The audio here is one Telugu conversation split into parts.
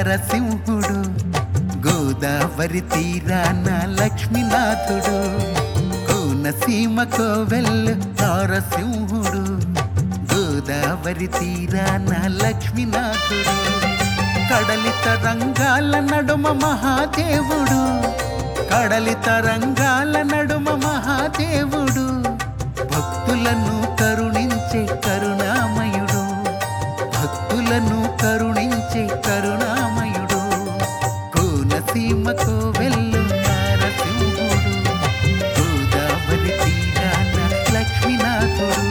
నారసింహుడు గోదావరి తీరాన లక్ష్మీనాథుడు కోనసీమ కోవెల్లు నారసింహుడు గోదావరి తీరాన లక్ష్మీనాథుడు కడలి తరంగాల నడుమ మహాదేవుడు కడలి తరంగాల నడుమ మహాదేవుడు భక్తులను కరుణించే కరుణామయుడు భక్తులను కరుణించే కరుణామయుడు కోనసీమ కోవెల్లు నారసింహుడు గోదావరి తీరాన లక్ష్మీనాథుడు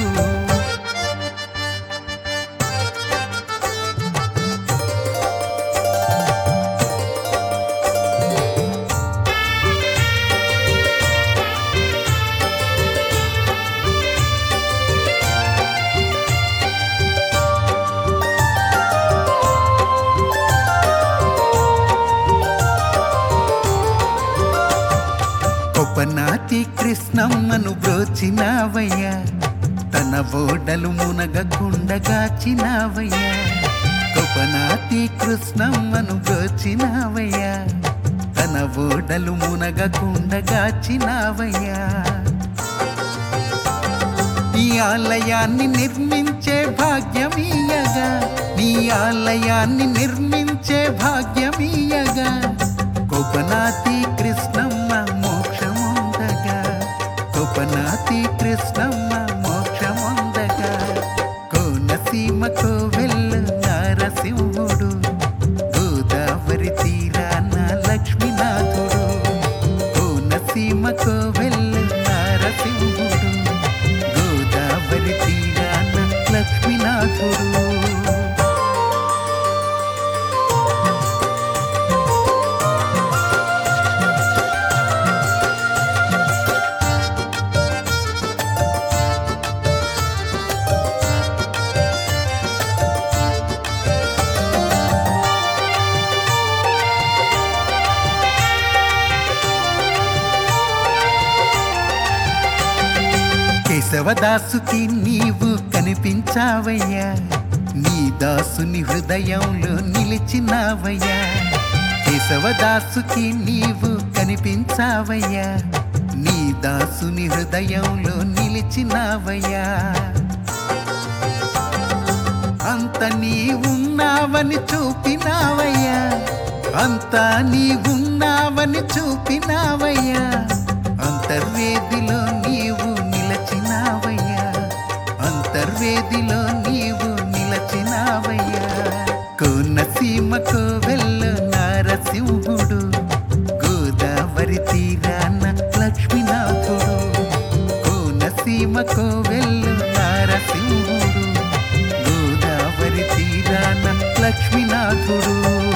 కొపనాతి కృష్ణమ్మను బ్రోచినావయ్యా తన ఓడలు మునగకుండగాచినావయ్యా కొపనాతి కృష్ణమ్మను బ్రోచినావయ్యా తన ఓడలు మునగకుండగాచినావయ్యా నీ ఆలయాన్ని నిర్మించే భాగ్యమీయగా నీ ఆలయాన్ని నిర్మించే భాగ్యమీయగా కొపనాతి కృష్ణమ్మ మోక్షముందగా కొపనాతి కృష్ణమ్మ మోక్షముందగా కోనసీమ కోవెల్లు నారసింహుడు గోదావరి తీరాన లక్ష్మీనాథుడు కోనసీమ కోవెల్లు నారసింహుడు గోదావరి తీరాన లక్ష్మీనాథుడు కేశవదాసుకి నీవు కనిపించావయ్యా నీ దాసుని హృదయంలో నిలిచినావయ్యా కేశవదాసుకి నీవు కనిపించావయ్యా నీ దాసుని హృదయంలో నిలిచినావయ్యా అంత నీ ఉన్నావని చూపినావయ్యా అంత నీ ఉన్నావని చూపినావయ్యా అంతర్వేదిలో నీవు నిలచినావయ్యా అంతర్వేదిలో నీవు నిలచినావయ్యా కోనసీమ కోవెల్లు నారసింహుడు గోదావరి తీరాన లక్ష్మీనాథుడు కోనసీమ కోవెల్లు నారసింహుడు గోదావరి తీరాన లక్ష్మీనాథుడు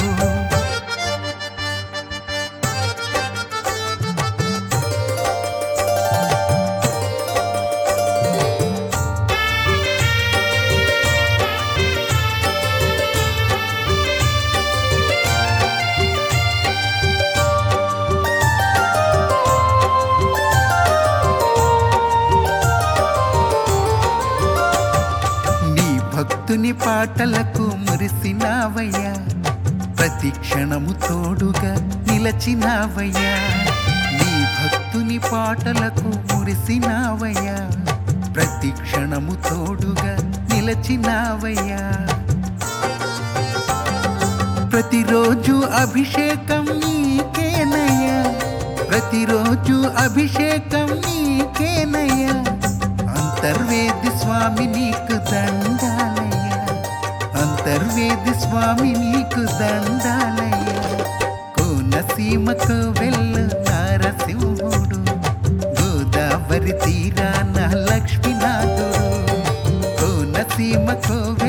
నీ భక్తుని పాటలకు మురిసినావయ్యా ప్రతి క్షణము తోడుగా నిలచినావయ్యా నీ భక్తుని పాటలకు మురిసినావయ్యా ప్రతి క్షణము తోడుగా నిలచినావయ్యా ప్రతిరోజు అభిషేకం నీకేనయ్యా ప్రతిరోజు అభిషేకం నీకేనయ్యా అంతర్వేది స్వామి నీకు దండాలయ్యా అంతర్వేది స్వామి నీకు దండాలయ్యా కోనసీమకు వెళ్ళు నారసింహుడు గోదావరి తీరాన లక్ష్మీనాథుడు కోనసీమకు